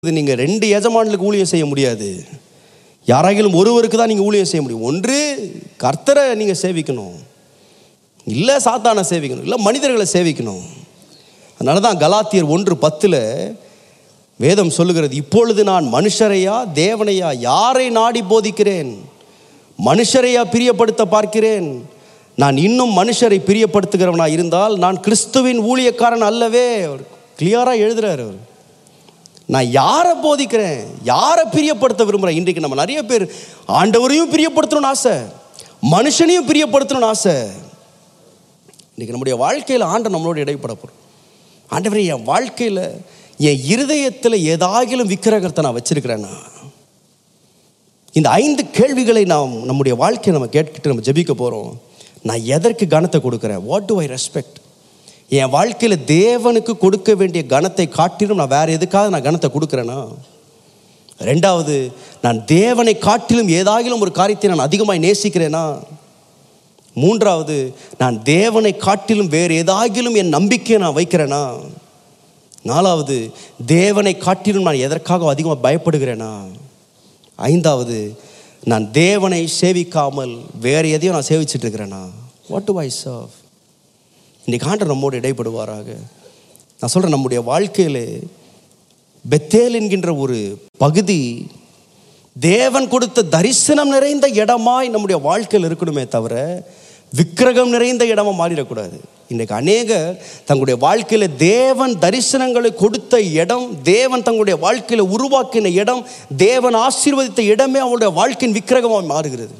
இது நீங்கள் ரெண்டு எஜமானுக்கு ஊழியம் செய்ய முடியாது யாராகிலும் ஒருவருக்கு தான் நீங்கள் ஊழியம் செய்ய முடியும் ஒன்று கர்த்தரை நீங்கள் சேவிக்கணும் இல்லை சாத்தானை சேவிக்கணும் இல்லை மனிதர்களை சேவிக்கணும் அதனால தான் கலாத்தியர் ஒன்று பத்தில் வேதம் சொல்லுகிறது இப்பொழுது நான் மனுஷரையா தேவனையா யாரை நாடி போதிக்கிறேன் மனுஷரையா பிரியப்படுத்த பார்க்கிறேன் நான் இன்னும் மனுஷரை பிரியப்படுத்துகிறவனா இருந்தால் நான் கிறிஸ்துவின் ஊழியக்காரன் அல்லவே அவர் கிளியராக எழுதுறாரு அவர் நான் யாரை போதிக்கிறேன் யாரை பிரியப்படுத்த விரும்புகிறேன் இன்றைக்கு நம்ம நிறைய பேர் ஆண்டவரையும் பிரியப்படுத்தணும்னு ஆசை மனுஷனையும் பிரியப்படுத்தணும்னு ஆசை இன்றைக்கி நம்முடைய வாழ்க்கையில் ஆண்டவர் நம்மளோட இடைப்பட போகிறோம் ஆண்டவரே என் வாழ்க்கையில் என் இருதயத்தில் ஏதாகிலும் விக்கிரகத்தை நான் வச்சிருக்கிறேன்னா இந்த ஐந்து கேள்விகளை நாம் நம்முடைய வாழ்க்கையை நம்ம கேட்டுக்கிட்டு நம்ம ஜெபிக்க போகிறோம் நான் எதற்கு கனத்தை கொடுக்குறேன் வாட் டு ஐ ரெஸ்பெக்ட் என் வாழ்க்கையில் தேவனுக்கு கொடுக்க வேண்டிய கனத்தை காட்டிலும் நான் வேற எதுக்காக நான் கனத்தை கொடுக்குறேன்னா ரெண்டாவது நான் தேவனை காட்டிலும் ஏதாகிலும் ஒரு காரியத்தை நான் அதிகமாக நேசிக்கிறேனா மூன்றாவது நான் தேவனை காட்டிலும் வேறு ஏதாகிலும் என் நம்பிக்கையை நான் வைக்கிறேனா நாலாவது தேவனை காட்டிலும் நான் எதற்காக அதிகமாக பயப்படுகிறேனா ஐந்தாவது நான் தேவனை சேவிக்காமல் வேறு எதையும் நான் சேவிச்சிட்டு இருக்கிறேனா வாட் டு ஐ சர்வ் இன்னைக்கு ஆண்டர் நம்மோடு இடைப்படுவாராக நான் சொல்கிறேன் நம்முடைய வாழ்க்கையில் பெத்தேல் என்கின்ற ஒரு பகுதி தேவன் கொடுத்த தரிசனம் நிறைந்த இடமாய் நம்முடைய வாழ்க்கையில் இருக்கணுமே தவிர விக்கிரகம் நிறைந்த இடமா மாறிடக்கூடாது இன்றைக்கு அநேகர் தங்களுடைய வாழ்க்கையில் தேவன் தரிசனங்களை கொடுத்த இடம் தேவன் தங்களுடைய வாழ்க்கையில் உருவாக்கின இடம் தேவன் ஆசீர்வதித்த இடமே அவங்களுடைய வாழ்க்கையின் விக்கிரகமாக மாறுகிறது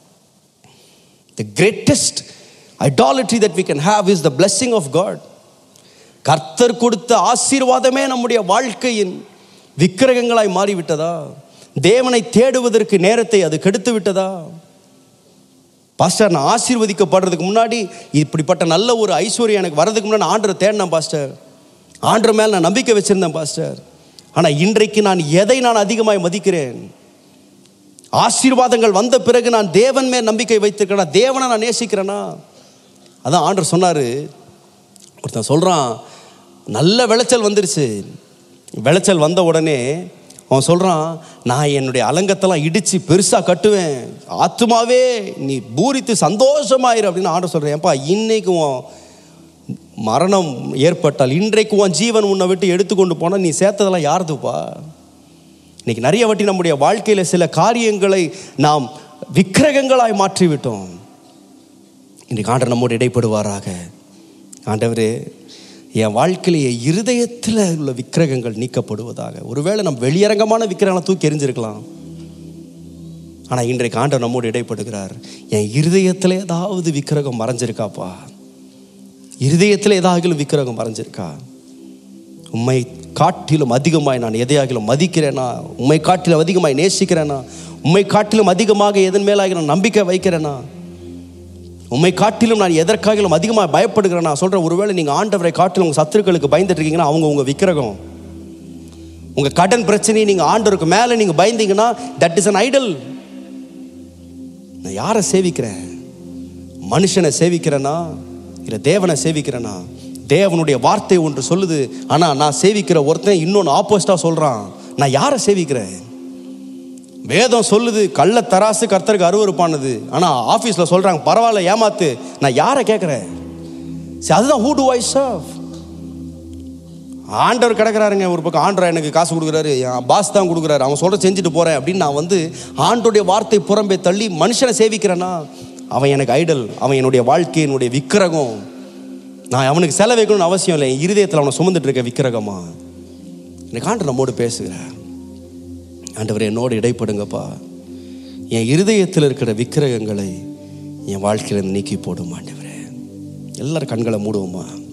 the greatest idolatry that we can have is the blessing of God கர்த்தர் கொடுத்த ஆசீர்வாதமே நம்முடைய வாழ்க்கையின் விக்கிரகங்களாய் மாறிவிட்டதா தேவனை தேடுவதற்கு நேரத்தை அது கெடுத்து விட்டதா பாஸ்டர் நான் ஆசீர்வதிக்கப்படுறதுக்கு முன்னாடி இப்படிப்பட்ட நல்ல ஒரு ஐஸ்வர்யம் எனக்கு வர்றதுக்கு முன்னாடி நான் ஆண்டரை தேடினேன் பாஸ்டர் ஆண்டர் மேல் நான் நம்பிக்கை வச்சிருந்தேன் பாஸ்டர் ஆனால் இன்றைக்கு நான் எதை நான் அதிகமாய் மதிக்கிறேன் ஆசீர்வாதங்கள் வந்த பிறகு நான் தேவன் மேல் நம்பிக்கை வைத்திருக்கிறேனா தேவனை நான் நேசிக்கிறேனா அதான் ஆண்டர் சொன்னார் ஒருத்தன் சொல்கிறான் நல்ல விளைச்சல் வந்துருச்சு விளைச்சல் வந்த உடனே அவன் சொல்கிறான் நான் என்னுடைய அலங்கத்தெல்லாம் இடித்து பெருசாக கட்டுவேன் ஆத்துமாவே நீ பூரித்து சந்தோஷமாயிரு அப்படின்னு ஆண்டர் சொல்கிறேன் ஏப்பா இன்னைக்கு உன் மரணம் ஏற்பட்டால் இன்றைக்கு உன் ஜீவன் உன்னை விட்டு எடுத்துக்கொண்டு போனால் நீ சேர்த்ததெல்லாம் யாருதுப்பா இன்னைக்கு நிறைய வாட்டி நம்முடைய வாழ்க்கையில் சில காரியங்களை நாம் விக்கிரகங்களாய் மாற்றிவிட்டோம் இன்னைக்கு ஆண்டர் நம்மோடு இடைப்படுவாராக ஆண்டவரே என் வாழ்க்கையில் என் இருதயத்தில் உள்ள விக்கிரகங்கள் நீக்கப்படுவதாக ஒருவேளை நம்ம வெளியரங்கமான விக்கிரகங்களை தூக்கி எறிஞ்சிருக்கலாம் ஆனால் இன்றைக்கு ஆண்டவர் நம்மோடு இடைப்படுகிறார் என் இருதயத்தில் ஏதாவது விக்கிரகம் மறைஞ்சிருக்காப்பா இருதயத்தில் ஏதாகிலும் விக்கிரகம் மறைஞ்சிருக்கா உண்மை காட்டிலும் அதிகமாய் நான் எதையாகிலும் மதிக்கிறேனா உண்மை காட்டிலும் அதிகமாய் நேசிக்கிறேனா உண்மை காட்டிலும் அதிகமாக எதன் மேலாக நான் நம்பிக்கை வைக்கிறேனா உண்மை காட்டிலும் நான் எதற்காகிலும் அதிகமாக பயப்படுகிறேன் நான் சொல்கிறேன் ஒருவேளை நீங்கள் ஆண்டவரை காட்டிலும் உங்கள் சத்துருக்களுக்கு பயந்துட்டு இருக்கீங்கன்னா அவங்க உங்கள் விக்கிரகம் உங்கள் கடன் பிரச்சனையை நீங்கள் ஆண்டவருக்கு மேலே நீங்கள் பயந்தீங்கன்னா தட் இஸ் அன் ஐடல் நான் யாரை சேவிக்கிறேன் மனுஷனை சேவிக்கிறேனா இல்லை தேவனை சேவிக்கிறேனா தேவனுடைய வார்த்தை ஒன்று சொல்லுது ஆனால் நான் சேவிக்கிற ஒருத்தன் இன்னொன்று ஆப்போசிட்டாக சொல்கிறான் நான் யாரை சேவிக்கிறேன் வேதம் சொல்லுது கள்ள தராசு கர்த்தருக்கு அருவருப்பானது ஆனால் ஆஃபீஸில் சொல்கிறாங்க பரவாயில்ல ஏமாத்து நான் யாரை கேட்குறேன் சரி அதுதான் ஹூ டு ஐ சர்வ் ஆண்டவர் கிடக்கிறாருங்க ஒரு பக்கம் ஆண்டவர் எனக்கு காசு கொடுக்குறாரு என் பாஸ் தான் கொடுக்குறாரு அவன் சொல்கிற செஞ்சுட்டு போகிறேன் அப்படின்னு நான் வந்து ஆண்டோடைய வார்த்தை புறம்பே தள்ளி மனுஷனை சேவிக்கிறேன்னா அவன் எனக்கு ஐடல் அவன் என்னுடைய வாழ்க்கை என்னுடைய விக்கிரகம் நான் அவனுக்கு செலவு வைக்கணும்னு அவசியம் இல்லை என் இருதயத்தில் அவனை சுமந்துட்டு இருக்க விக்கிரகமா எனக்கு ஆண்டு நம்மோடு பேசுகிறேன் ஆண்டவர் என்னோடு இடைப்படுங்கப்பா என் இருதயத்தில் இருக்கிற விக்கிரகங்களை என் வாழ்க்கையிலிருந்து நீக்கி போடும் ஆண்டவரே எல்லாரும் கண்களை மூடுவோமா